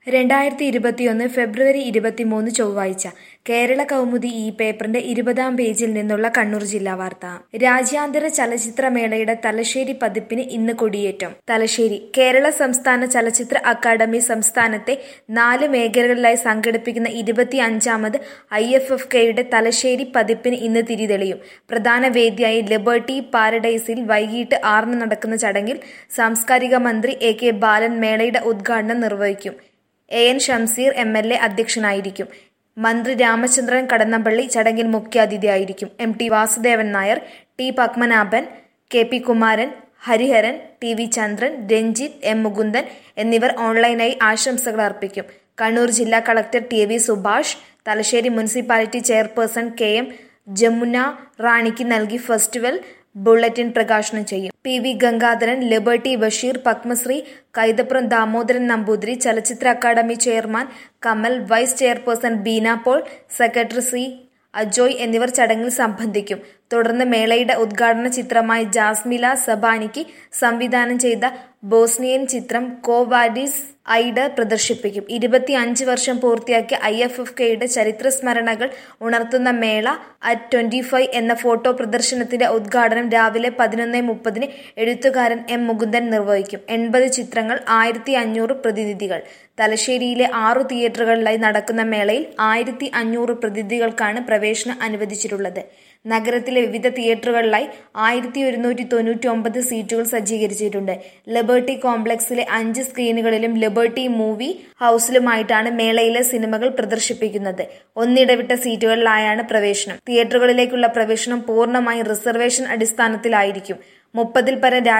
രണ്ടായിരത്തി ഇരുപത്തിയൊന്ന് ഫെബ്രുവരി ഇരുപത്തിമൂന്ന് ചൊവ്വാഴ്ച കേരള കൗമുദി ഈ പേപ്പറിന്റെ ഇരുപതാം പേജിൽ നിന്നുള്ള കണ്ണൂർ ജില്ലാ വാർത്ത രാജ്യാന്തര ചലച്ചിത്രമേളയുടെ തലശ്ശേരി പതിപ്പിന് ഇന്ന് കൊടിയേറ്റം തലശ്ശേരി കേരള സംസ്ഥാന ചലച്ചിത്ര അക്കാദമി സംസ്ഥാനത്തെ നാല് മേഖലകളിലായി സംഘടിപ്പിക്കുന്ന ഇരുപത്തി അഞ്ചാമത് ഐ എഫ് എഫ് കെയുടെ തലശ്ശേരി പതിപ്പിന് ഇന്ന് തിരിതെളിയും പ്രധാന വേദിയായി ലിബർട്ടി പാരഡൈസിൽ വൈകിട്ട് ആറിന് നടക്കുന്ന ചടങ്ങിൽ സാംസ്കാരിക മന്ത്രി എ കെ ബാലൻ മേളയുടെ ഉദ്ഘാടനം നിർവഹിക്കും A N Shamseer M L A അധ്യക്ഷനായിരിക്കും മന്ത്രി രാമചന്ദ്രൻ കടന്നപ്പള്ളി ചടങ്ങിൽ മുഖ്യാതിഥിയായിരിക്കും M T Vasudevan Nair T Padmanabhan K P Kumaran Hariharan T V Chandran Ranjith M Mukundan എന്നിവർ ഓൺലൈനായി ആശംസകൾ അർപ്പിക്കും കണ്ണൂർ ജില്ലാ collector T V Subhash Thalassery municipality chairperson K M Jamuna റാണിക്ക് നൽകി ഫെസ്റ്റിവൽ ബുള്ളറ്റിൻ പ്രകാശനം ചെയ്യും പി വി ഗംഗാധരൻ ലിബർട്ടി ബഷീർ പത്മശ്രീ കൈതപ്രം ദാമോദരൻ നമ്പൂതിരി ചലച്ചിത്ര academy chairman Kamal vice chairperson Beena Paul secretary C Ajoy എന്നിവർ ചടങ്ങിൽ സംബന്ധിക്കും തുടർന്ന് മേളയുടെ ഉദ്ഘാടന ചിത്രമായി ജാസ്മില സബാനിക്ക് സംവിധാനം ചെയ്ത ബോസ്നിയൻ ചിത്രം കോവാഡിസ് ഐഡർ പ്രദർശിപ്പിക്കും ഇരുപത്തി അഞ്ച് വർഷം പൂർത്തിയാക്കിയ ഐ എഫ് എഫ് കെയുടെ ചരിത്ര സ്മരണകൾ ഉണർത്തുന്ന മേള അറ്റ് ട്വന്റി ഫൈവ് എന്ന ഫോട്ടോ പ്രദർശനത്തിന്റെ ഉദ്ഘാടനം രാവിലെ പതിനൊന്ന് മുപ്പതിന് എഴുത്തുകാരൻ എം മുകുന്ദൻ നിർവഹിക്കും എൺപത് ചിത്രങ്ങൾ ആയിരത്തി അഞ്ഞൂറ് പ്രതിനിധികൾ തലശ്ശേരിയിലെ ആറു തിയേറ്ററുകളിലായി നടക്കുന്ന മേളയിൽ ആയിരത്തി അഞ്ഞൂറ് പ്രതിനിധികൾക്കാണ് പ്രവേശനം അനുവദിച്ചിട്ടുള്ളത് നഗരത്തിലെ വിവിധ തിയേറ്ററുകളിലായി ആയിരത്തി ഒരുന്നൂറ്റി തൊണ്ണൂറ്റി ഒമ്പത് സീറ്റുകൾ സജ്ജീകരിച്ചിട്ടുണ്ട് ലിബർട്ടി കോംപ്ലക്സിലെ അഞ്ച് സ്ക്രീനുകളിലും ലിബർട്ടി മൂവി ഹൌസിലുമായിട്ടാണ് മേളയിലെ സിനിമകൾ പ്രദർശിപ്പിക്കുന്നത് ഒന്നിടവിട്ട സീറ്റുകളിലായാണ് പ്രവേശനം തിയേറ്ററുകളിലേക്കുള്ള പ്രവേശനം പൂർണ്ണമായും റിസർവേഷൻ അടിസ്ഥാനത്തിലായിരിക്കും മുപ്പതിൽ പരം